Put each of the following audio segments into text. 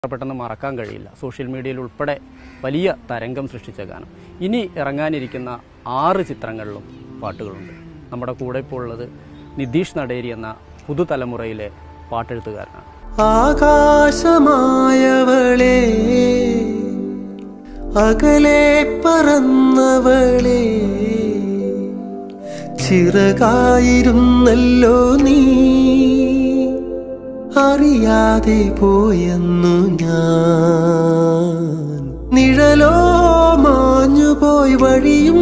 പെട്ടെന്ന് മറക്കാൻ കഴിയില്ല സോഷ്യൽ മീഡിയയിൽ ഉൾപ്പെടെ വലിയ തരംഗം സൃഷ്ടിച്ച ഗാനം ഇനി ഇറങ്ങാനിരിക്കുന്ന ആറ് ചിത്രങ്ങളിലും പാട്ടുകളുണ്ട് നമ്മുടെ കൂടെ ഇപ്പോൾ ഉള്ളത് നിതീഷ് നടേരി എന്ന പുതുതലമുറയിലെ പാട്ടെഴുത്തുകാരനാണ് ആകാശമായവളെ അകലെ പറന്നവളെ ചിറകായിരുന്നല്ലോ നീ അറിയാതെ പോയെന്നു ഞാൻ നിഴലോ മാഞ്ഞുപോയി വഴിയും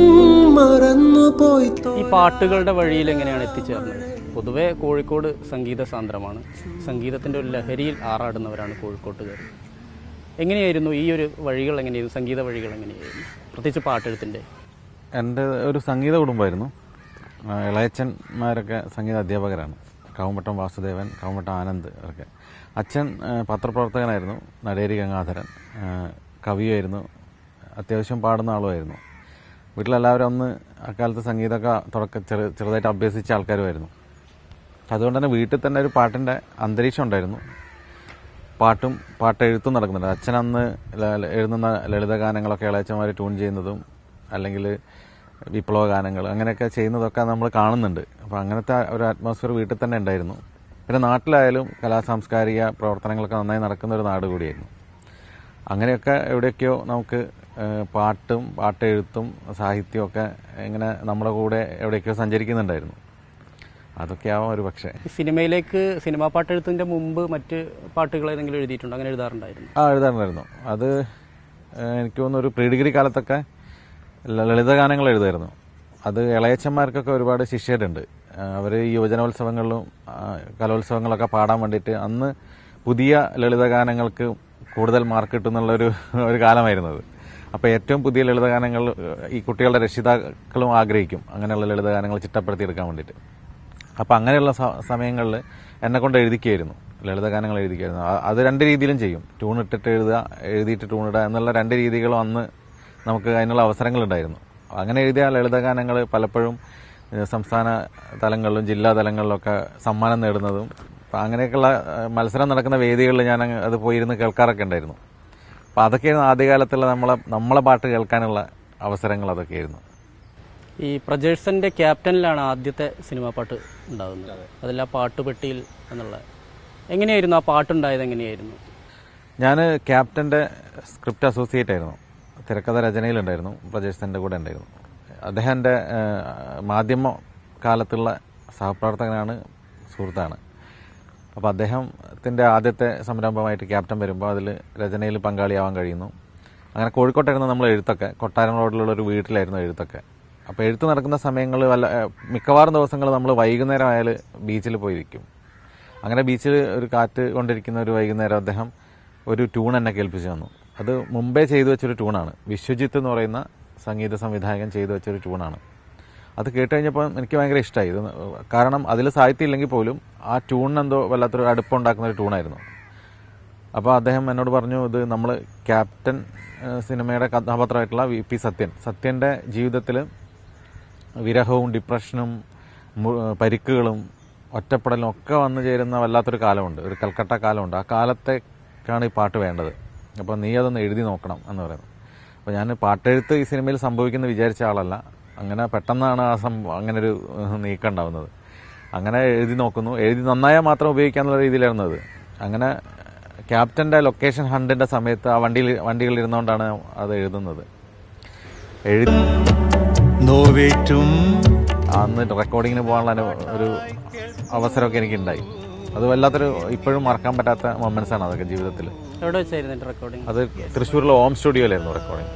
മറന്നുപോയി ഈ പാട്ടുകളുടെ വഴിയിൽ എങ്ങനെയാണ് എത്തിച്ചേർന്നത് പൊതുവെ കോഴിക്കോട് സംഗീത സാന്ദ്രമാണ് സംഗീതത്തിൻ്റെ ഒരു ലഹരിയിൽ ആറാടുന്നവരാണ് കോഴിക്കോട്ടുകാർ എങ്ങനെയായിരുന്നു ഈ ഒരു വഴികൾ എങ്ങനെയായിരുന്നു സംഗീത വഴികൾ എങ്ങനെയായിരുന്നു പ്രത്യേകിച്ച് പാട്ടെഴുത്തിൻ്റെ എൻ്റെ ഒരു സംഗീത കുടുംബമായിരുന്നു ആ, ഇളയച്ചന്മാരൊക്കെ സംഗീത അധ്യാപകരാണ് കാവുമ്പട്ടം വാസുദേവൻ കാവുമ്പട്ടം ആനന്ദ് ഒക്കെ അച്ഛൻ ആ, പത്രപ്രവർത്തകനായിരുന്നു നടേരി ഗംഗാധരൻ ആ, കവിയായിരുന്നു അത്യാവശ്യം പാടുന്ന ആളുമായിരുന്നു വീട്ടിലെല്ലാവരും അന്ന് അക്കാലത്ത് സംഗീതമൊക്കെ തുടക്ക ചെറു ചെറുതായിട്ട് അഭ്യസിച്ച ആൾക്കാരുമായിരുന്നു അതുകൊണ്ട് തന്നെ വീട്ടിൽ തന്നെ ഒരു പാട്ടിൻ്റെ അന്തരീക്ഷം ഉണ്ടായിരുന്നു പാട്ടും പാട്ടെഴുത്തും നടക്കുന്നുണ്ട് അച്ഛൻ അന്ന് ല- ല- എഴുതുന്ന ലളിതഗാനങ്ങളൊക്കെ ഇളയച്ചന്മാർ ട്യൂൺ ചെയ്യുന്നതും അല്ലെങ്കിൽ വിപ്ലവ ഗാനങ്ങൾ അങ്ങനെയൊക്കെ ചെയ്യുന്നതൊക്കെ നമ്മൾ കാണുന്നുണ്ട് അപ്പോൾ അങ്ങനത്തെ ഒരു അറ്റ്മോസ്ഫിയർ വീട്ടിൽ തന്നെ ഉണ്ടായിരുന്നു പിന്നെ നാട്ടിലായാലും കലാ സാംസ്കാരിക പ്രവർത്തനങ്ങളൊക്കെ നന്നായി നടക്കുന്ന ഒരു നാട് കൂടിയായിരുന്നു അങ്ങനെയൊക്കെ എവിടെയൊക്കെയോ നമുക്ക് ഏഹ്, പാട്ടും പാട്ടെഴുത്തും സാഹിത്യമൊക്കെ ഇങ്ങനെ നമ്മുടെ കൂടെ എവിടെയൊക്കെയോ സഞ്ചരിക്കുന്നുണ്ടായിരുന്നു അതൊക്കെയാവാം ഒരു പക്ഷേ ഈ സിനിമയിലേക്ക് സിനിമാ പാട്ടെഴുത്തിൻ്റെ മുമ്പ് മറ്റ് പാട്ടുകൾ ഏതെങ്കിലും എഴുതിയിട്ടുണ്ടോ അങ്ങനെ എഴുതാറുണ്ടായിരുന്നു ആ എഴുതാറുണ്ടായിരുന്നു അത് ഏഹ്, എനിക്ക് തോന്നുന്നു ഒരു പ്രീ ഡിഗ്രി കാലത്തൊക്കെ ല- ലളിതഗാനങ്ങൾ എഴുതായിരുന്നു അത് ഇളയച്ചന്മാർക്കൊക്കെ ഒരുപാട് ശിഷ്യരുണ്ട് അവർ ഈ യുവജനോത്സവങ്ങളിലും ആ, കലോത്സവങ്ങളൊക്കെ പാടാൻ വേണ്ടിയിട്ട് അന്ന് പുതിയ ലളിതഗാനങ്ങൾക്ക് കൂടുതൽ മാർക്ക് കിട്ടുന്നുള്ള ഒരു ഒരു കാലമായിരുന്നു അത് അപ്പോൾ ഏറ്റവും പുതിയ ലളിതഗാനങ്ങൾ ഏഹ്, ഈ കുട്ടികളുടെ രക്ഷിതാക്കളും ആഗ്രഹിക്കും അങ്ങനെയുള്ള ലളിതഗാനങ്ങൾ ചിട്ടപ്പെടുത്തിയെടുക്കാൻ വേണ്ടിയിട്ട് അപ്പം അങ്ങനെയുള്ള സമയങ്ങളിൽ എന്നെ കൊണ്ട് എഴുതിക്കുമായിരുന്നു ലളിതഗാനങ്ങൾ എഴുതിക്കുമായിരുന്നു അ- അത് രണ്ട് രീതിയിലും ചെയ്യും ട്യൂൺ ഇട്ടിട്ട് എഴുതുക എഴുതിയിട്ട് ട്യൂൺ ഇടുക എന്നുള്ള രണ്ട് രീതികളും അന്ന് നമുക്ക് അതിനുള്ള അവസരങ്ങളുണ്ടായിരുന്നു അങ്ങനെ എഴുതിയ ലളിതഗാനങ്ങൾ പലപ്പോഴും ഏഹ്, സംസ്ഥാന തലങ്ങളിലും ജില്ലാ തലങ്ങളിലൊക്കെ സമ്മാനം നേടുന്നതും അപ്പം അങ്ങനെയൊക്കെയുള്ള ഏഹ്, മത്സരം നടക്കുന്ന വേദികളിൽ ഞാൻ അങ്ങ് അത് പോയിരുന്ന് കേൾക്കാറൊക്കെ ഉണ്ടായിരുന്നു അപ്പം അതൊക്കെയായിരുന്നു ആദ്യകാലത്തുള്ള നമ്മളെ നമ്മളെ പാട്ട് കേൾക്കാനുള്ള അവസരങ്ങൾ അതൊക്കെയായിരുന്നു ഈ പ്രജേഴ്സന്റെ ക്യാപ്റ്റനിലാണ് ആദ്യത്തെ സിനിമാ പാട്ട് ഉണ്ടാകുന്നത് അതല്ല പാട്ടുപെട്ടിയിൽ എന്നുള്ള എങ്ങനെയായിരുന്നു ആ പാട്ടുണ്ടായത് എങ്ങനെയായിരുന്നു ഞാൻ ക്യാപ്റ്റൻ്റെ സ്ക്രിപ്റ്റ് അസോസിയേറ്റ് ആയിരുന്നു തിരക്കഥ രചനയിലുണ്ടായിരുന്നു പ്രജേഷിൻ്റെ കൂടെ ഉണ്ടായിരുന്നു അദ്ദേഹം എൻ്റെ മാധ്യമ കാലത്തുള്ള സഹപ്രവർത്തകനാണ് സുഹൃത്താണ് അപ്പോൾ അദ്ദേഹത്തിൻ്റെ ആദ്യത്തെ സംരംഭമായിട്ട് ക്യാപ്റ്റൻ വരുമ്പോൾ അതിൽ രചനയിൽ പങ്കാളിയാവാൻ കഴിയുന്നു അങ്ങനെ കോഴിക്കോട്ടായിരുന്നു നമ്മൾ എഴുത്തൊക്കെ കൊട്ടാരം റോഡിലുള്ള ഒരു വീട്ടിലായിരുന്നു എഴുത്തൊക്കെ അപ്പോൾ എഴുത്ത് നടക്കുന്ന സമയങ്ങളിൽ വല്ല ഏഹ്, മിക്കവാറും ദിവസങ്ങൾ നമ്മൾ വൈകുന്നേരം ആയാൽ ബീച്ചിൽ പോയിരിക്കും അങ്ങനെ ബീച്ചിൽ ഒരു കാറ്റ് കൊണ്ടിരിക്കുന്ന ഒരു വൈകുന്നേരം അദ്ദേഹം ഒരു ട്യൂൺ എന്നെ കേൾപ്പിച്ചു തന്നു അത് മുമ്പേ ചെയ്തു വെച്ചൊരു ട്യൂണാണ് വിശ്വജിത്ത് എന്ന് പറയുന്ന സംഗീത സംവിധായകൻ ചെയ്തു വെച്ചൊരു ട്യൂണാണ് അത് കേട്ട് കഴിഞ്ഞപ്പോൾ എനിക്ക് ഭയങ്കര ഇഷ്ടമായി ഇത് കാരണം അതിൽ സാഹിത്യം ഇല്ലെങ്കിൽ പോലും ആ ട്യൂണിന് എന്തോ വല്ലാത്തൊരു അടുപ്പമുണ്ടാക്കുന്ന ഒരു ട്യൂണായിരുന്നു അപ്പോൾ അദ്ദേഹം എന്നോട് പറഞ്ഞു ഇത് നമ്മൾ ക്യാപ്റ്റൻ ഏഹ്, സിനിമയുടെ കഥാപാത്രമായിട്ടുള്ള വി പി സത്യൻ സത്യൻ്റെ ജീവിതത്തിൽ വിരഹവും ഡിപ്രഷനും മു- പരിക്കുകളും ഒറ്റപ്പെടലും ഒക്കെ വന്നു ചേരുന്ന വല്ലാത്തൊരു കാലമുണ്ട് ഒരു കൽക്കട്ട കാലമുണ്ട് ആ കാലത്തേക്കാണ് ഈ പാട്ട് വേണ്ടത് അപ്പോൾ നീ അതൊന്ന് എഴുതി നോക്കണം എന്ന് പറയുന്നു അപ്പോൾ ഞാൻ പാട്ടെഴുത്ത് ഈ സിനിമയിൽ സംഭവിക്കുന്ന വിചാരിച്ച ആളല്ല അങ്ങനെ പെട്ടെന്നാണ് ആ സംഭവം അങ്ങനെ ഒരു ഏഹ്, നീക്കം ഉണ്ടാവുന്നത് അങ്ങനെ എഴുതി നോക്കുന്നു എഴുതി നന്നായാൽ മാത്രം ഉപയോഗിക്കാന്നുള്ള രീതിയിലായിരുന്നു അത് അങ്ങനെ ക്യാപ്റ്റൻ്റെ ലൊക്കേഷൻ ഹണ്ടിൻ്റെ സമയത്ത് ആ വണ്ടിയിൽ വണ്ടികളിൽ ഇരുന്നുകൊണ്ടാണ് അത് എഴുതുന്നത് എഴുതി നോവേറ്റും അന്ന് റെക്കോർഡിങ്ങിന് പോകാനുള്ള അനു- ഒരു അവസരമൊക്കെ എനിക്കുണ്ടായി അത് വല്ലാത്തൊരു ഇപ്പോഴും മറക്കാൻ പറ്റാത്ത മൊമെന്റ്സ് ആണ് അതൊക്കെ ജീവിതത്തിൽ എവിടെ വെച്ചായിരുന്നു എൻ്റെ റെക്കോർഡിങ് അത് തൃശ്ശൂരിലെ ഓം സ്റ്റുഡിയോയിലായിരുന്നു റെക്കോർഡിങ്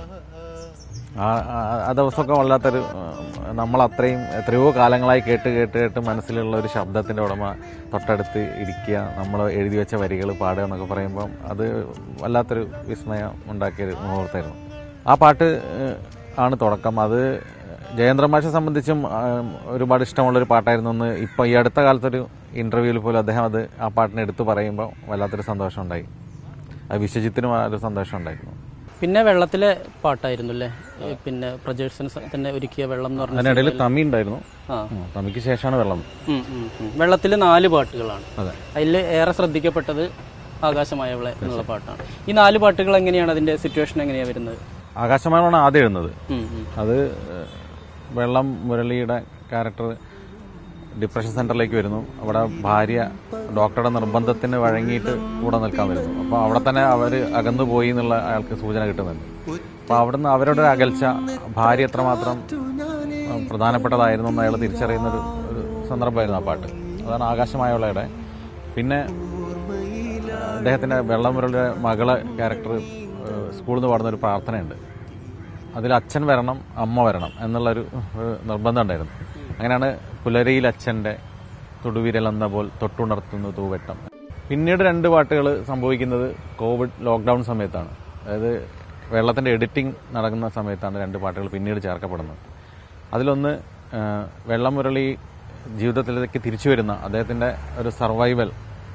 ആ ആ- ആ ദിവസമൊക്കെ വല്ലാത്തൊരു നമ്മൾ അത്രയും എത്രയോ കാലങ്ങളായി കേട്ട് കേട്ട് കേട്ട് മനസ്സിലുള്ള ഒരു ശബ്ദത്തിൻ്റെ ഉടമ തൊട്ടടുത്ത് ഇരിക്കുക നമ്മൾ എഴുതി വെച്ച വരികൾ പാടുക എന്നൊക്കെ പറയുമ്പം അത് വല്ലാത്തൊരു വിസ്മയം ഉണ്ടാക്കിയൊരു മുഹൂർത്തമായിരുന്നു ആ പാട്ട് ഏഹ്, ആണ് തുടക്കം അത് ജയേന്ദ്ര മാഷെ സംബന്ധിച്ചും ആം, ഒരുപാട് ഇഷ്ടമുള്ളൊരു പാട്ടായിരുന്നു എന്ന് ഇപ്പോൾ ഈ അടുത്ത കാലത്തൊരു ഇൻ്റർവ്യൂവിൽ പോലും അദ്ദേഹം അത് ആ പാട്ടിനെ എടുത്തു പറയുമ്പോൾ വല്ലാത്തൊരു സന്തോഷം ഉണ്ടായി അത് വിശ്വജിത്തിനും ആ ഒരു സന്തോഷം ഉണ്ടായിരുന്നു പിന്നെ വെള്ളത്തിലെ പാട്ടായിരുന്നു അല്ലേ ഈ പിന്നെ പ്രജേഴ്സൺ തന്നെ ഒരുക്കിയ വെള്ളം എന്ന് പറഞ്ഞ അതിനിടയിൽ തമി ഉണ്ടായിരുന്നു ആ ഉം, തമിക്ക് ശേഷമാണ് വെള്ളം വെള്ളത്തിൽ നാല് പാട്ടുകളാണ് അതെ അതിൽ ഏറെ ശ്രദ്ധിക്കപ്പെട്ടത് ആകാശമായവളെ എന്നുള്ള പാട്ടാണ് ഈ നാല് പാട്ടുകൾ എങ്ങനെയാണ് അതിന്റെ സിറ്റുവേഷൻ എങ്ങനെയാണ് വരുന്നത് ആകാശമായാണ് ആദ്യം എഴുതുന്നത് ഉം, ഉം. അത് ഏഹ്, വെള്ളം മുരളിയുടെ ക്യാരക്ടർ ഡിപ്രഷൻ സെന്ററിലേക്ക് വരുന്നു അവിടെ ഭാര്യ ഡോക്ടറുടെ നിർബന്ധത്തിന് വഴങ്ങിയിട്ട് കൂടെ നിൽക്കാൻ വരുന്നു അപ്പോൾ അവിടെ തന്നെ അവർ അകന്നു പോയി എന്നുള്ള അയാൾക്ക് സൂചന കിട്ടുന്നുണ്ട് അപ്പോൾ അവിടുന്ന് അവരുടെ ഒരു അകൽച്ച ഭാര്യ എത്രമാത്രം ഏഹ്, പ്രധാനപ്പെട്ടതായിരുന്നു എന്ന് അയാൾ തിരിച്ചറിയുന്ന ഒരു ഒരു സന്ദർഭമായിരുന്നു ആ പാട്ട് അതാണ് ആകാശമായവളയുടെ പിന്നെ അദ്ദേഹത്തിൻ്റെ വെള്ളമുരളിയുടെ മകളെ ക്യാരക്ടർ സ്കൂളിൽ നിന്ന് പാടുന്ന ഒരു പ്രാർത്ഥനയുണ്ട് അതിൽ അച്ഛൻ വരണം അമ്മ വരണം എന്നുള്ളൊരു ഒരു നിർബന്ധം ഉണ്ടായിരുന്നു അങ്ങനെയാണ് പുലരിയിൽ അച്ഛൻ്റെ തൊടുവിരലെന്ന പോൽ തൊട്ടുണർത്തുന്നു തൂവെട്ടം പിന്നീട് രണ്ട് പാട്ടുകൾ സംഭവിക്കുന്നത് കോവിഡ് ലോക്ക്ഡൗൺ സമയത്താണ് അതായത് വെള്ളത്തിൻ്റെ എഡിറ്റിംഗ് നടക്കുന്ന സമയത്താണ് രണ്ട് പാട്ടുകൾ പിന്നീട് ചേർക്കപ്പെടുന്നത് അതിലൊന്ന് ആ, വെള്ളം മുരളി ജീവിതത്തിലേക്ക് തിരിച്ചു വരുന്ന അദ്ദേഹത്തിൻ്റെ ഒരു സർവൈവൽ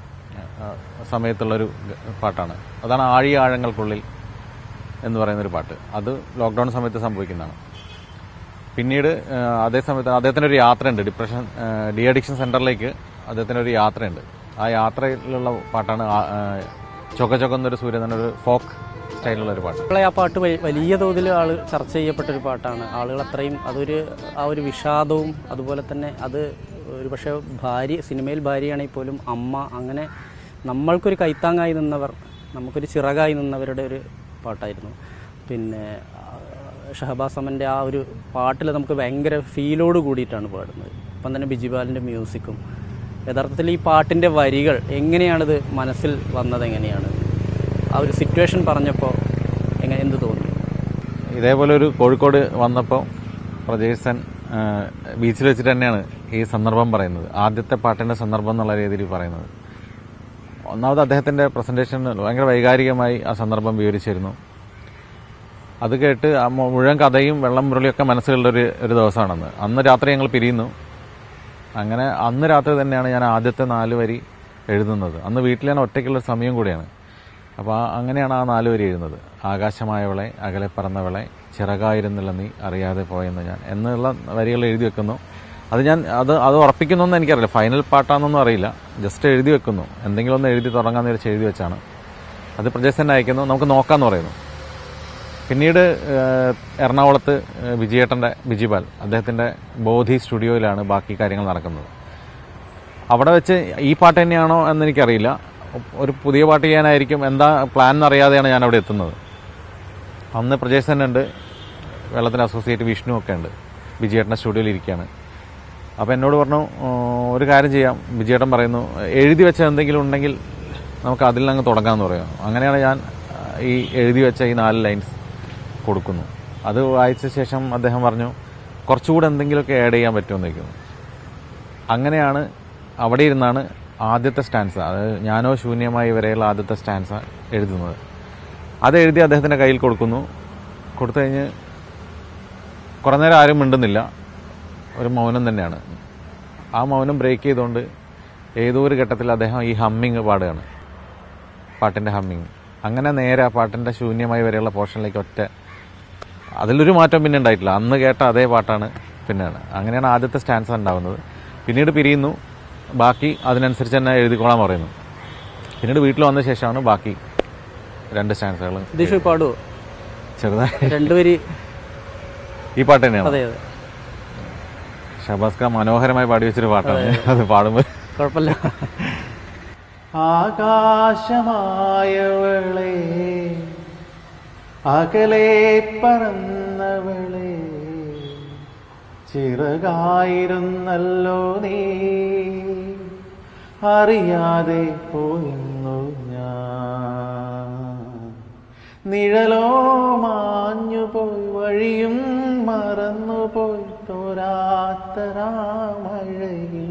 ആ, സമയത്തുള്ളൊരു ഗ- പാട്ടാണ് അതാണ് ആഴി ആഴങ്ങൾക്കുള്ളിൽ എന്ന് പറയുന്ന ഒരു പാട്ട് അത് ലോക്ക്ഡൗൺ സമയത്ത് സംഭവിക്കുന്നതാണ് പിന്നീട് ആ, അതേ സമയത്ത് അദ്ദേഹത്തിൻ്റെ ഒരു യാത്രയുണ്ട് ഡിപ്രഷൻ ഡി അഡിക്ഷൻ സെന്ററിലേക്ക് അദ്ദേഹത്തിൻ്റെ ഒരു യാത്രയുണ്ട് ആ യാത്രയിലുള്ള പാട്ടാണ് ആ, ആ, ചൊക ചൊകന്നൊരു സൂര്യൻ എന്നൊരു ഫോക്ക് സ്റ്റൈലുള്ള ഒരു പാട്ട് നമ്മളെ ആ പാട്ട് വ- വലിയ തോതിൽ ആള് ചർച്ച ചെയ്യപ്പെട്ട ഒരു പാട്ടാണ് ആളുകൾ അത്രയും അതൊരു ആ ഒരു വിഷാദവും അതുപോലെ തന്നെ അത് ഒരു പക്ഷേ ഭാര്യ സിനിമയിൽ ഭാര്യയാണെങ്കിൽ പോലും അമ്മ അങ്ങനെ നമ്മൾക്കൊരു കൈത്താങ്ങായി നിന്നവർ നമുക്കൊരു ചിറകായി നിന്നവരുടെ ഒരു പാട്ടായിരുന്നു പിന്നെ ആ, ഷഹബാസ് അമൻ്റെ ആ ഒരു പാട്ടിൽ നമുക്ക് ഭയങ്കര ഫീലോട് കൂടിയിട്ടാണ് പാടുന്നത് ഇപ്പം തന്നെ ബിജിബാലിൻ്റെ മ്യൂസിക്കും യഥാർത്ഥത്തിൽ ഈ പാട്ടിൻ്റെ വരികൾ എങ്ങനെയാണിത് മനസ്സിൽ വന്നത് എങ്ങനെയാണ് ആ ഒരു സിറ്റുവേഷൻ പറഞ്ഞപ്പോൾ എങ്ങനെ എന്ത് തോന്നി ഇതേപോലെ ഒരു കോഴിക്കോട് വന്നപ്പോൾ പ്രജേസൻ ബീച്ചിൽ വെച്ചിട്ട് തന്നെയാണ് ഈ സന്ദർഭം പറയുന്നത് ആദ്യത്തെ പാട്ടിന്റെ സന്ദർഭം എന്നുള്ള രീതിയിൽ പറയുന്നത് ഒന്നാമത് അദ്ദേഹത്തിന്റെ പ്രസന്റേഷൻ ഭയങ്കര വൈകാരികമായി ആ സന്ദർഭം വിവരിച്ചിരുന്നു അത് കേട്ട് ആ മു- മുഴുവൻ കഥയും വെള്ളം മുരളിയൊക്കെ മനസ്സിലുള്ള ഒരു ഒരു ദിവസമാണെന്ന് അന്ന് രാത്രി ഞങ്ങൾ പിരിയുന്നു അങ്ങനെ അന്ന് രാത്രി തന്നെയാണ് ഞാൻ ആദ്യത്തെ നാല് വരി എഴുതുന്നത് അന്ന് വീട്ടിൽ ഞാൻ ഒറ്റയ്ക്കുള്ള സമയം കൂടിയാണ് അപ്പോൾ ആ അങ്ങനെയാണ് ആ നാല് വരി എഴുതുന്നത് ആകാശമായവളെ അകലെ പറന്നവളെ ചിറകായിരുന്നില്ല നീ അറിയാതെ പോയെന്ന് ഞാൻ എന്നുള്ള വരികൾ എഴുതി വെക്കുന്നു അത് ഞാൻ അത് അത് ഉറപ്പിക്കുന്നൊന്നും എനിക്കറിയില്ല ഫൈനൽ പാട്ടാണെന്നൊന്നും അറിയില്ല ജസ്റ്റ് എഴുതി വെക്കുന്നു എന്തെങ്കിലും ഒന്ന് എഴുതി തുടങ്ങാന്ന് വിചാരിച്ച് എഴുതി വെച്ചാണ് അത് പ്രജേശൻ അയക്കുന്നു നമുക്ക് നോക്കാമെന്ന് പറയുന്നു പിന്നീട് ഏഹ്, എറണാകുളത്ത് ഏഹ്, വിജയേട്ടൻ്റെ ബിജിപാൽ അദ്ദേഹത്തിൻ്റെ ബോധി സ്റ്റുഡിയോയിലാണ് ബാക്കി കാര്യങ്ങൾ നടക്കുന്നത് അവിടെ വെച്ച് ഈ പാട്ട് തന്നെയാണോ എന്ന് എനിക്കറിയില്ല ഒരു പുതിയ പാട്ട് ചെയ്യാനായിരിക്കും എന്താ പ്ലാൻ എന്നറിയാതെയാണ് ഞാൻ അവിടെ എത്തുന്നത് അന്ന് പ്രജേഷ് തന്നെ ഉണ്ട് വെള്ളത്തിന് അസോസിയേറ്റ് വിഷ്ണു ഒക്കെ ഉണ്ട് വിജയേട്ടൻ്റെ സ്റ്റുഡിയോയിൽ ഇരിക്കുകയാണ് അപ്പോൾ എന്നോട് പറഞ്ഞു "ഓ, ഒരു കാര്യം ചെയ്യാം വിജയേട്ടൻ പറയുന്നു എഴുതി വെച്ച എന്തെങ്കിലും ഉണ്ടെങ്കിൽ നമുക്ക് അതിൽ നിന്ന് അങ്ങ് തുടങ്ങാമെന്ന് പറയാം അങ്ങനെയാണ് ഞാൻ ആ, ഈ എഴുതി വെച്ച ഈ നാല് ലൈൻസ് കൊടുക്കുന്നു അത് വായിച്ച ശേഷം അദ്ദേഹം പറഞ്ഞു കുറച്ചുകൂടെ എന്തെങ്കിലുമൊക്കെ ആഡ് ചെയ്യാൻ പറ്റുമെന്ന് ചോദിക്കുന്നു അങ്ങനെയാണ് അവിടെ ഇരുന്നാണ് ആദ്യത്തെ സ്റ്റാൻസ അതായത് ഞാനോ ശൂന്യമായി വരെയുള്ള ആദ്യത്തെ സ്റ്റാൻസ എഴുതുന്നത് അത് എഴുതി അദ്ദേഹത്തിൻ്റെ കയ്യിൽ കൊടുക്കുന്നു കൊടുത്തു കഴിഞ്ഞ് കുറേ നേരം ആരും മിണ്ടുന്നില്ല ഒരു മൗനം തന്നെയാണ് ആ മൗനം ബ്രേക്ക് ചെയ്തുകൊണ്ട് ഏതോ ഒരു ഘട്ടത്തിൽ അദ്ദേഹം ഈ ഹമ്മിങ് പാടുകയാണ് പാട്ടിൻ്റെ ഹമ്മിങ് അങ്ങനെ നേരെ ആ പാട്ടിൻ്റെ ശൂന്യമായി വരെയുള്ള പോർഷനിലേക്ക് ഒറ്റ അതിലൊരു മാറ്റം പിന്നെ ഉണ്ടായിട്ടില്ല അന്ന് കേട്ട അതേ പാട്ടാണ് പിന്നെയാണ് അങ്ങനെയാണ് ആദ്യത്തെ സ്റ്റാൻസ് ഉണ്ടാവുന്നത് പിന്നീട് പിരിയുന്നു ബാക്കി അതിനനുസരിച്ച് തന്നെ എഴുതിക്കോളാൻ പറയുന്നു പിന്നീട് വീട്ടിൽ വന്ന ശേഷമാണ് ബാക്കി രണ്ട് സ്റ്റാൻസുകൾ ദിഷു പാടുവോ ചെറുതായി രണ്ടുപേര് ഈ പാട്ട് തന്നെയാണ് അതെ അതെ ഷബാസ് ഖാൻ മനോഹരമായി പാടി വെച്ചൊരു പാട്ടാണ് അത് പാടുമ്പോൾ കുഴപ്പമില്ല ആകാശമായവളെ അകലെ പറന്നവളെ ചിറകായിരുന്നല്ലോ നീ അറിയാതെ പോയെന്നു ഞാൻ നിഴലോ മാഞ്ഞുപോയി വഴിയും മറന്നുപോയി തോരാത്തരാമഴയിൽ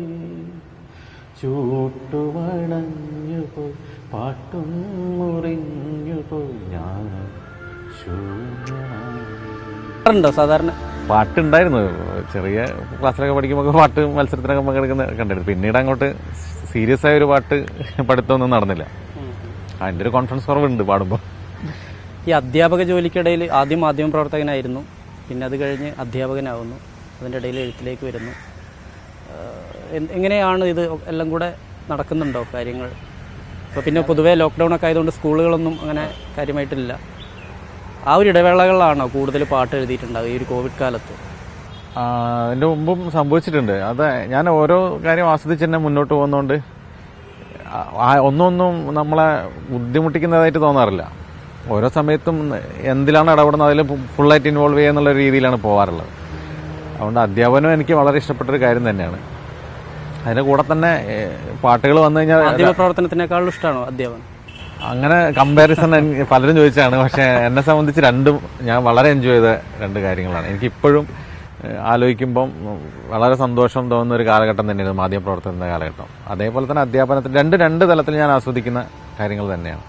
ചൂട്ടുമണഞ്ഞുപോയി പാട്ടും മുറിഞ്ഞുപോയി ഞാൻ ശൂന്യമായി ഉണ്ടോ സാധാരണ പാട്ടുണ്ടായിരുന്നു ചെറിയ ക്ലാസ്സിലൊക്കെ പഠിക്കുമ്പോൾ പാട്ട് മത്സരത്തിനൊക്കെ പങ്കെടുക്കുന്ന കണ്ടിരുന്നു പിന്നീട് അങ്ങോട്ട് സീരിയസ് ആയ ഒരു പാട്ട് പഠിത്തമൊന്നും നടന്നില്ല അതിൻ്റെ ഒരു കോൺഫിഡൻസ് കുറവുണ്ട് പാടുമ്പോൾ ഈ അധ്യാപക ജോലിക്കിടയിൽ ആദ്യം മാധ്യമ പ്രവർത്തകനായിരുന്നു പിന്നെ അത് കഴിഞ്ഞ് അധ്യാപകനാവുന്നു അതിൻ്റെ ഇടയിൽ എഴുത്തിലേക്ക് വരുന്നു ആഹ് എന്ത്- എങ്ങനെയാണ് ഇത് എല്ലാം കൂടെ നടക്കുന്നുണ്ടോ കാര്യങ്ങൾ ഇപ്പോൾ പിന്നെ പൊതുവേ ലോക്ക്ഡൗൺ ഒക്കെ ആയതുകൊണ്ട് സ്കൂളുകളൊന്നും അങ്ങനെ കാര്യമായിട്ടില്ല ആ ഒരു ഇടവേളകളിലാണോ കൂടുതൽ പാട്ട് എഴുതിയിട്ടുണ്ടാവുക ഈ ഒരു കോവിഡ് കാലത്ത് ആ, അതിന്റെ മുമ്പും സംഭവിച്ചിട്ടുണ്ട് അത് ഞാൻ ഓരോ കാര്യം ആസ്വദിച്ച് തന്നെ മുന്നോട്ട് പോകുന്നതുകൊണ്ട് ആ- ആ ഒന്നൊന്നും നമ്മളെ ബുദ്ധിമുട്ടിക്കുന്നതായിട്ട് തോന്നാറില്ല ഓരോ സമയത്തും എന്തിലാണ് ഇടപെടുന്നത് അതിൽ ഫുള്ളായിട്ട് ഇൻവോൾവ് ചെയ്യുക എന്നുള്ള രീതിയിലാണ് പോകാറുള്ളത് അതുകൊണ്ട് അധ്യാപനം എനിക്ക് വളരെ ഇഷ്ടപ്പെട്ടൊരു കാര്യം തന്നെയാണ് അതിന്റെ കൂടെ തന്നെ പാട്ടുകൾ വന്നു കഴിഞ്ഞാൽ മാധ്യമ പ്രവർത്തനത്തിനേക്കാളും ഇഷ്ടമാണോ അധ്യാപനം അങ്ങനെ കമ്പാരിസൺ പലരും ചോദിച്ചാണ് പക്ഷെ എന്നെ സംബന്ധിച്ച് രണ്ടും ഞാൻ വളരെ എൻജോയ് ചെയ്ത രണ്ട് കാര്യങ്ങളാണ് എനിക്ക് ഇപ്പോഴും ആലോചിക്കുമ്പം വളരെ സന്തോഷം തോന്നുന്ന ഒരു കാലഘട്ടം തന്നെയാണ് മാധ്യമപ്രവർത്തനത്തിന്റെ കാലഘട്ടം അതേപോലെ തന്നെ അധ്യാപനത്തിൽ രണ്ട് രണ്ട് തലത്തിൽ ഞാൻ ആസ്വദിക്കുന്ന കാര്യങ്ങൾ തന്നെയാണ്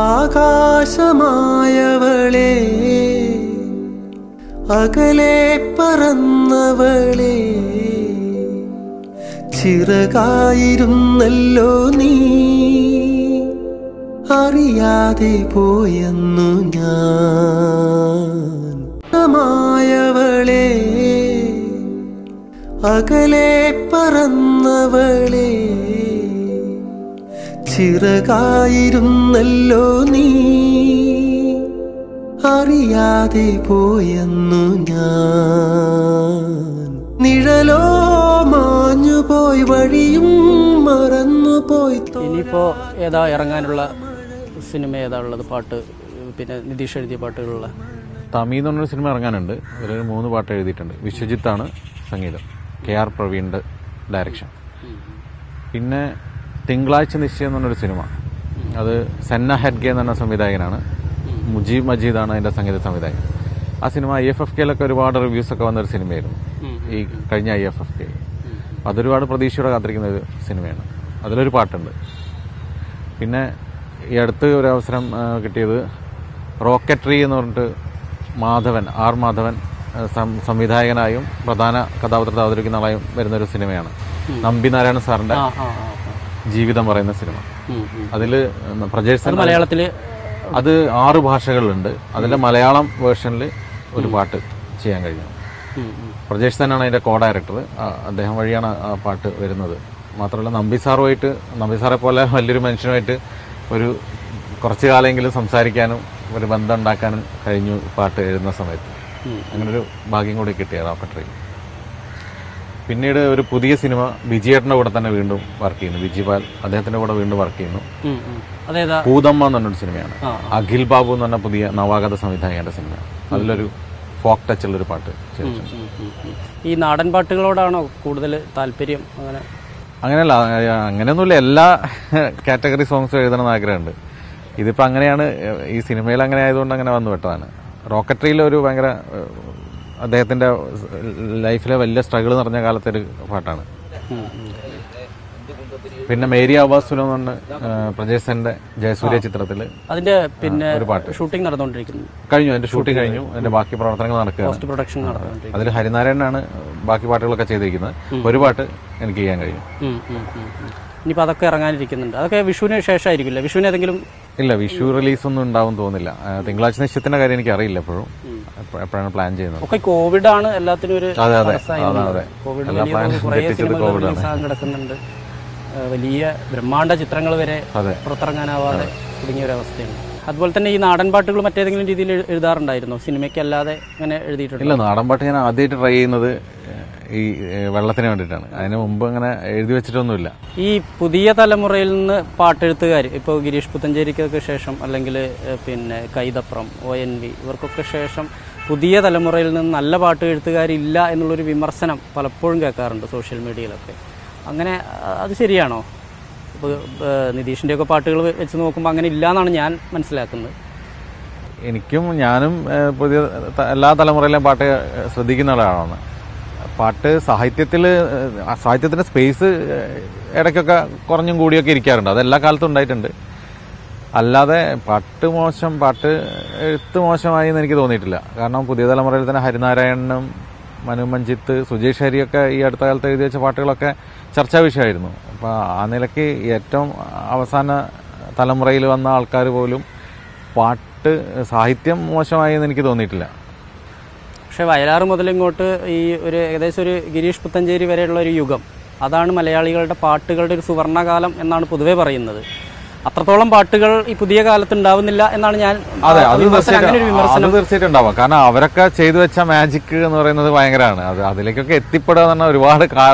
ആകാശമായവളെ അകലെ പറന്നവളെ ചിറകായിരുന്നല്ലോ നീ അറിയാതെ പോയെന്നു ഞാൻ മായവളെ അകലെ പറന്നവളെ ചിറകായിരുന്നല്ലോ നീ അറിയാതെ പോയെന്നു ഞാൻ നിഴലോ മാഞ്ഞുപോയി വഴിയും മറന്നുപോയി തോ- ഇനിയിപ്പോൾ ഏതാ ഇറങ്ങാനുള്ള സിനിമ ഏതാ ഉള്ളത് പാട്ട് പിന്നെ നിതീഷ് എഴുതിയ പാട്ടുകളുള്ള തമി എന്ന് പറഞ്ഞൊരു സിനിമ ഇറങ്ങാനുണ്ട് അതിലൊരു മൂന്ന് പാട്ട് എഴുതിയിട്ടുണ്ട് വിശ്വജിത്താണ് സംഗീതം കെ ആർ പ്രവീണിന്റെ ഡയറക്ഷൻ പിന്നെ തിങ്കളാഴ്ച നിശ്ചയം എന്ന് പറഞ്ഞൊരു സിനിമ അത് സെന്ന ഹെഡ്ഗെ എന്ന് പറഞ്ഞ സംവിധായകനാണ് മുജീബ് മജീദാണ് അതിന്റെ സംഗീത സംവിധായകൻ ആ സിനിമ ഐ എഫ് എഫ് കെയിലൊക്കെ ഒരുപാട് റിവ്യൂസ് ഒക്കെ വന്നൊരു സിനിമയായിരുന്നു ഈ കഴിഞ്ഞ ഐ എഫ് എഫ് കെ അതൊരുപാട് പ്രതീക്ഷയോടെ കാത്തിരിക്കുന്ന ഒരു സിനിമയാണ് അതിലൊരു പാട്ടുണ്ട് പിന്നെ ഈ അടുത്ത് ഒരു അവസരം ആ, കിട്ടിയത് റോക്കറ്ററി എന്ന് പറഞ്ഞിട്ട് മാധവൻ ആർ മാധവൻ ആ, സം- സംവിധായകനായും പ്രധാന കഥാപാത്രത്തെ അവതരിക്കുന്ന ആളായും വരുന്ന ഒരു സിനിമയാണ് നമ്പി നാരായണ സാറിന്റെ ആ ആ ആ ജീവിതം പറയുന്ന സിനിമ ഉം, ഉം. അതില് പ്രജേഷ് അത് മലയാളത്തിൽ അത് ആറ് ഭാഷകളിലുണ്ട് അതിന്റെ മലയാളം വേർഷനിൽ ഒരു പാട്ട് ചെയ്യാൻ കഴിഞ്ഞു പ്രജേഷ് തന്നെയാണ് അതിന്റെ കോ ഡയറക്ടർ അദ്ദേഹം വഴിയാണ് ആ പാട്ട് വരുന്നത് മാത്രമല്ല നമ്പി സാറുമായിട്ട് നമ്പി സാറെ പോലെ വലിയൊരു മനുഷ്യനുമായിട്ട് ഒരു കുറച്ചു കാലമെങ്കിലും സംസാരിക്കാനും ഒരു ബന്ധം ഉണ്ടാക്കാനും കഴിഞ്ഞു പാട്ട് എഴുതുന്ന സമയത്ത് അങ്ങനെ ഒരു ഭാഗ്യം കൂടി കിട്ടിയ റോക്കറ്ററി പിന്നീട് ഒരു പുതിയ സിനിമ വിജയേട്ടൻ്റെ കൂടെ തന്നെ വീണ്ടും വർക്ക് ചെയ്യുന്നു വിജിപാൽ അദ്ദേഹത്തിന്റെ കൂടെ വീണ്ടും വർക്ക് ചെയ്യുന്നു അതേതാ പൂതമ്മ എന്ന് പറഞ്ഞൊരു സിനിമയാണ് ആ. അഖിൽ ബാബു എന്ന് പറഞ്ഞ പുതിയ നവാഗത സംവിധായകന്റെ സിനിമ അതിലൊരു ഫോക്ക് ടച്ചുള്ള ഒരു പാട്ട് ചെയ്തിട്ടുണ്ട് ഉം, ഉം, ഉം. ഈ നാടൻ പാട്ടുകളോടാണോ കൂടുതൽ താല്പര്യം അങ്ങനെ അങ്ങനെയല്ല അ- അങ്ങനെയൊന്നുമില്ല എല്ലാ കാറ്റഗറി സോങ്സും എഴുതണമെന്ന് ആഗ്രഹമുണ്ട് ഇതിപ്പോ അങ്ങനെയാണ് ഏഹ്, ഈ സിനിമയിൽ അങ്ങനെ ആയതുകൊണ്ട് അങ്ങനെ വന്നു പെട്ടതാണ് റോക്കറ്ററിയിലെ ഒരു ഭയങ്കര ഏഹ്, അദ്ദേഹത്തിന്റെ ലൈഫിലെ വലിയ സ്ട്രഗിൾ നിറഞ്ഞ കാലത്തെ ഒരു പാട്ടാണ് ഉം, ഉം. പിന്നെ മേരി ആവാസുലോ എന്ന് പറഞ്ഞ ഏഹ്, പ്രജേഷന്റെ ജയസൂര്യ ചിത്രത്തിൽ അതിന്റെ പിന്നെ ഒരു പാട്ട് ഷൂട്ടിംഗ് നടന്നുകൊണ്ടിരിക്കുന്നു കഴിഞ്ഞു അതിന്റെ ഷൂട്ടിംഗ് കഴിഞ്ഞു അതിന്റെ ബാക്കി പ്രവർത്തനങ്ങൾ നടക്കുകയാണ് പോസ്റ്റ് പ്രൊഡക്ഷൻ നടന്നുകൊണ്ടിരിക്കുന്നു അതിൽ ഹരിനാരായണനാണ് ബാക്കി പാട്ടുകളൊക്കെ ചെയ്തിരിക്കുന്നത് ഒരു പാട്ട് എനിക്ക് ചെയ്യാൻ കഴിയും ഉം, ഉം, ഉം, ഉം. ഇനിയിപ്പോൾ അതൊക്കെ ഇറങ്ങാനിരിക്കുന്നുണ്ട് അതൊക്കെ വിഷുവിന് ശേഷമായിരിക്കില്ല വിഷുവിന് ഏതെങ്കിലും ഇല്ല വിഷു റിലീസ് ഒന്നും ഉണ്ടാവും തോന്നില്ല ആ, തിങ്കളാഴ്ച നിശ്ചയത്തിന്റെ കാര്യം എനിക്ക് അറിയില്ല എപ്പോഴും എപ്പോഴാണ് പ്ലാൻ ചെയ്യുന്നത് ഒക്കെ കോവിഡ് ആണ് എല്ലാത്തിനും ഒരു അതെ, അതെ. തടസ്സമായി അതെ, നിന്നത്. അതെ. കോവിഡ് എല്ലാ വലിയ പ്ലാനും തോതിൽ കുറേ തെറ്റിച്ചത് സിനിമകൾ കോവിഡാണ്. റിലീസാകാൻ കിടക്കുന്നുണ്ട് ആ, വലിയ ബ്രഹ്മാണ്ഡ ചിത്രങ്ങൾ വരെ അതെ പുറത്തിറങ്ങാനാവാതെ കുടുങ്ങിയ ഒരു അവസ്ഥയാണ് അതുപോലെ തന്നെ ഈ നാടൻ പാട്ടുകൾ മറ്റേതെങ്കിലും രീതിയിൽ എഴു- എഴുതാറുണ്ടായിരുന്നോ സിനിമയ്ക്കല്ലാതെ ഇങ്ങനെ എഴുതിയിട്ടുണ്ട് ഇല്ല നാടൻ പാട്ട് ഞാൻ ആദ്യമായിട്ട് ട്രൈ ചെയ്യുന്നത് ഈ ഏ, വെള്ളത്തിന് വേണ്ടിയിട്ടാണ് അതിന് മുമ്പ് അങ്ങനെ എഴുതി വെച്ചിട്ടൊന്നുമില്ല ഈ പുതിയ തലമുറയിൽ നിന്ന് പാട്ടെഴുത്തുകാർ ഇപ്പോൾ ഗിരീഷ് പുത്തഞ്ചേരിക്കൊക്കെ ശേഷം അല്ലെങ്കിൽ ഏഹ്, പിന്നെ കൈതപ്രം ഒ എൻ വി ഇവർക്കൊക്കെ ശേഷം പുതിയ തലമുറയിൽ നിന്ന് നല്ല പാട്ട് എഴുത്തുകാരില്ല എന്നുള്ളൊരു വിമർശനം പലപ്പോഴും കേൾക്കാറുണ്ട് സോഷ്യൽ മീഡിയയിലൊക്കെ അങ്ങനെ ആ, അത് ശരിയാണോ ഇപ്പോൾ നിതീഷിൻ്റെയൊക്കെ പാട്ടുകൾ വെച്ച് നോക്കുമ്പോൾ അങ്ങനെ ഇല്ല എന്നാണ് ഞാൻ മനസ്സിലാക്കുന്നത് എനിക്കും ഞാനും ഏ, പുതിയ ത- എല്ലാ തലമുറയിലെയും പാട്ട് ഏ, ശ്രദ്ധിക്കുന്ന ഒരാളാണ് പാട്ട് സാഹിത്യത്തിൽ സാഹിത്യത്തിന്റെ സ്പേസ് ഇടയ്ക്കൊക്കെ കുറഞ്ഞും കൂടിയൊക്കെ ഇരിക്കാറുണ്ട് അത് എല്ലാ കാലത്തും ഉണ്ടായിട്ടുണ്ട് അല്ലാതെ പാട്ട് മോശം പാട്ട് എഴുത്ത് മോശമായി എന്ന് എനിക്ക് തോന്നിയിട്ടില്ല കാരണം പുതിയ തലമുറയിൽ തന്നെ ഹരിനാരായണനും മനു മഞ്ജിത്ത് സുജേഷ് ഹരിയൊക്കെ ഈ അടുത്ത കാലത്ത് എഴുതി വെച്ച പാട്ടുകളൊക്കെ ചർച്ചാ വിഷയമായിരുന്നു അപ്പോൾ ആ നിലയ്ക്ക് ഏറ്റവും അവസാന തലമുറയിൽ വന്ന ആൾക്കാർ പോലും പാട്ട് സാഹിത്യം മോശമായി എന്ന് എനിക്ക് തോന്നിയിട്ടില്ല പക്ഷേ വയലാറ് മുതൽ ഇങ്ങോട്ട് ഈ ഒരു ഏകദേശം ഒരു ഗിരീഷ് പുത്തഞ്ചേരി വരെയുള്ള ഒരു യുഗം അതാണ് മലയാളികളുടെ പാട്ടുകളുടെ ഒരു സുവർണകാലം എന്നാണ് പൊതുവേ പറയുന്നത് അത്രത്തോളം പാട്ടുകൾ ഈ പുതിയ കാലത്ത് ഉണ്ടാവുന്നില്ല എന്നാണ് ഞാൻ അതെ ആ, അത് വിമർശനം അങ്ങനെ ഒരു തീർച്ചയായിട്ടും അത് വിമർശനം തീർച്ചയായിട്ടും ഉണ്ടാവാം കാരണം അവരൊക്കെ ചെയ്തു വെച്ച മാജിക് എന്ന് പറയുന്നത് ഭയങ്കരമാണ് അത് അതിലേക്കൊക്കെ എത്തിപ്പെടുക എന്ന് പറഞ്ഞാൽ ഒരുപാട് കാല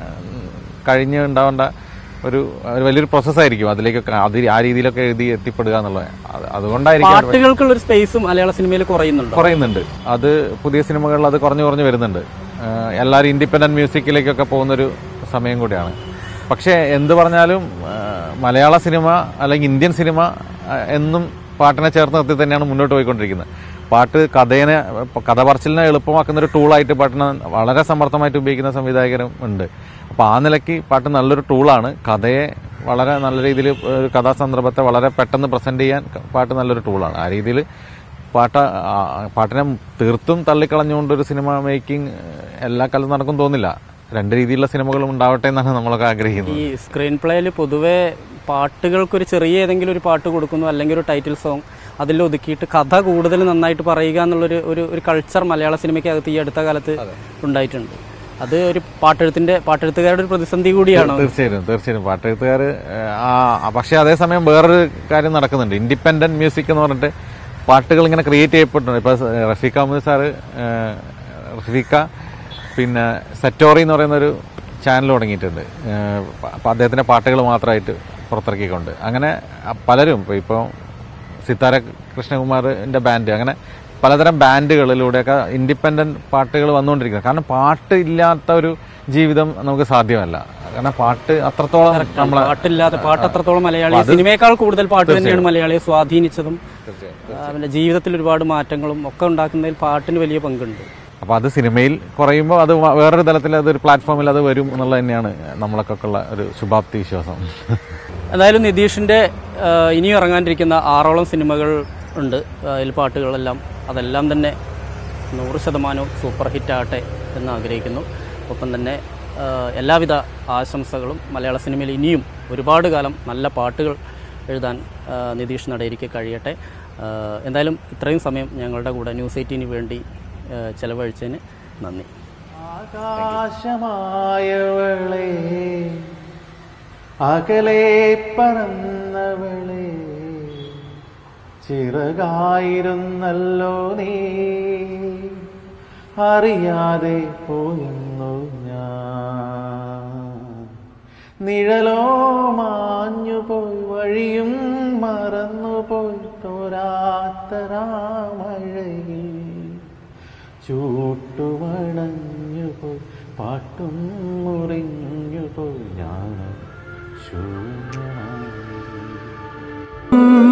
കഴിഞ്ഞ് ഉണ്ടാവേണ്ട ഒരു ഒരു വലിയൊരു പ്രോസസ്സായിരിക്കും അതിലേക്കൊക്കെ അത് ആ രീതിയിലൊക്കെ എഴുതി എത്തിപ്പെടുക എന്നുള്ളത് അത് അതുകൊണ്ടായിരിക്കും അവർ പാട്ടുകൾക്കുള്ള ഒരു സ്പേസ് മലയാള സിനിമയിൽ കുറയുന്നുണ്ടോ കുറയുന്നുണ്ട് അത് പുതിയ സിനിമകളിൽ അത് കുറഞ്ഞു കുറഞ്ഞു വരുന്നുണ്ട് ആഹ് എല്ലാവരും ഇൻഡിപെൻഡന്റ് മ്യൂസിക്കിലേക്കൊക്കെ പോകുന്നൊരു സമയം കൂടിയാണ് പക്ഷേ എന്ത് പറഞ്ഞാലും ആഹ് മലയാള സിനിമ അല്ലെങ്കിൽ ഇന്ത്യൻ സിനിമ ആഹ് എന്നും പാട്ടിനെ ചേർത്ത് നിർത്തി തന്നെയാണ് മുന്നോട്ട് പോയിക്കൊണ്ടിരിക്കുന്നത് പാട്ട് കഥയെ കഥ പറച്ചിലിനെ എളുപ്പമാക്കുന്ന ഒരു ടൂളായിട്ട് പാട്ടിനെ വളരെ സമർത്ഥമായിട്ട് ഉപയോഗിക്കുന്ന സംവിധായകരും ഉണ്ട് അപ്പോൾ ആ നിലയ്ക്ക് പാട്ട് നല്ലൊരു ടൂളാണ് കഥയെ വളരെ നല്ല രീതിയിൽ ഒരു കഥാസന്ദർഭത്തെ വളരെ പെട്ടെന്ന് പ്രസന്റ് ചെയ്യാൻ പാട്ട് നല്ലൊരു ടൂളാണ് ആ രീതിയിൽ പാട്ട ആ, പാട്ടിനെ തീർത്തും തള്ളിക്കളഞ്ഞുകൊണ്ട് ഒരു സിനിമ മേക്കിംഗ് എല്ലാ കാലത്തും നടക്കും തോന്നില്ല രണ്ട് രീതിയിലുള്ള സിനിമകളും ഉണ്ടാവട്ടെ എന്നാണ് നമ്മളൊക്കെ ആഗ്രഹിക്കുന്നത് ഈ സ്ക്രീൻ പ്ലേയിൽ പൊതുവെ പാട്ടുകൾക്കൊരു ചെറിയ ഏതെങ്കിലും ഒരു പാട്ട് കൊടുക്കുന്നു അല്ലെങ്കിൽ ഒരു ടൈറ്റിൽ സോങ് അതിൽ ഒതുക്കിയിട്ട് കഥ കൂടുതൽ നന്നായിട്ട് പറയുക എന്നുള്ളൊരു ഒരു ഒരു കൾച്ചർ മലയാള സിനിമയ്ക്കകത്ത് ഈ അടുത്ത കാലത്ത് ഉണ്ടായിട്ടുണ്ട് അത് ഒരു പാട്ടെഴുത്തിന്റെ പാട്ടെഴുത്തുകാരുടെ ഒരു പ്രതിസന്ധി കൂടിയാണോ തീർച്ചയായും തീർച്ചയായും പാട്ടെഴുത്തുകാർ ആ പക്ഷേ അതേസമയം വേറൊരു കാര്യം നടക്കുന്നുണ്ട് ഇൻഡിപെൻഡന്റ് മ്യൂസിക് എന്ന് പറഞ്ഞിട്ട് പാട്ടുകൾ ഇങ്ങനെ ക്രിയേറ്റ് ചെയ്യപ്പെട്ടിട്ടുണ്ട് ഇപ്പോൾ റഫീഖ അഹമ്മദ് സാറ് ഏഹ്, റഫീഖ പിന്നെ സെറ്റോറി എന്ന് പറയുന്ന ഒരു ചാനൽ തുടങ്ങിയിട്ടുണ്ട് അപ്പോൾ അദ്ദേഹത്തിൻ്റെ പാട്ടുകൾ മാത്രമായിട്ട് പുറത്തിറക്കിക്കൊണ്ട് അങ്ങനെ പലരും ഇപ്പോൾ ഇപ്പോൾ സിത്താര കൃഷ്ണകുമാറിൻ്റെ ബാൻഡ് അങ്ങനെ പലതരം ബാൻഡുകളിലൂടെയൊക്കെ ഇൻഡിപെൻഡന്റ് പാട്ടുകൾ വന്നുകൊണ്ടിരിക്കുന്നത് കാരണം പാട്ട് ഇല്ലാത്ത ഒരു ജീവിതം നമുക്ക് സാധ്യമല്ല കാരണം പാട്ട് അത്രത്തോളം നമ്മളെ പാട്ടില്ലാതെ പാട്ട് അത്രത്തോളം മലയാളി സിനിമയേക്കാൾ കൂടുതൽ പാട്ട് തന്നെയാണ് മലയാളിയെ സ്വാധീനിച്ചതും ആ, പിന്നെ ജീവിതത്തിൽ ഒരുപാട് മാറ്റങ്ങളും ഒക്കെ ഉണ്ടാക്കുന്നതിൽ പാട്ടിന് വലിയ പങ്കുണ്ട് അപ്പോൾ അത് സിനിമയിൽ കുറയുമ്പോൾ അത് വ- വേറൊരു തലത്തിൽ അതൊരു പ്ലാറ്റ്ഫോമിൽ അത് വരും എന്നുള്ളത് തന്നെയാണ് നമ്മളൊക്കെ ഉള്ള ഒരു ശുഭാപ്തി വിശ്വാസം എന്തായാലും നിതീഷിന്റെ ആ, ഇനിയും ഇറങ്ങാനിരിക്കുന്ന ആറോളം സിനിമകൾ ഉണ്ട് അതിൽ പാട്ടുകളെല്ലാം അതെല്ലാം തന്നെ നൂറ് ശതമാനവും സൂപ്പർ ഹിറ്റ് ആകട്ടെ എന്ന് ആഗ്രഹിക്കുന്നു ഒപ്പം തന്നെ ആ, എല്ലാവിധ ആശംസകളും മലയാള സിനിമയിൽ ഇനിയും ഒരുപാട് കാലം നല്ല പാട്ടുകൾ എഴുതാൻ ആ, നിതീഷ് നടേരിക്ക് കഴിയട്ടെ ആ, എന്തായാലും ഇത്രയും സമയം ഞങ്ങളുടെ കൂടെ ന്യൂസ് എയ്റ്റീന് വേണ്ടി ആ, ചെലവഴിച്ചതിന് നന്ദി ആകാശമായവളെ അകലെ പറന്നവളെ ചിറകായിരുന്നല്ലോ നീ അറിയാതെ പോയെന്നു ഞാൻ നിഴലോ മാഞ്ഞുപോയി വഴിയും മറന്നുപോയി തോരാത്തരാമഴയിൽ ചൂട്ടുമണഞ്ഞുപോയി പാട്ടും മുറിഞ്ഞുപോയി ഞാൻ ശൂന്യമായി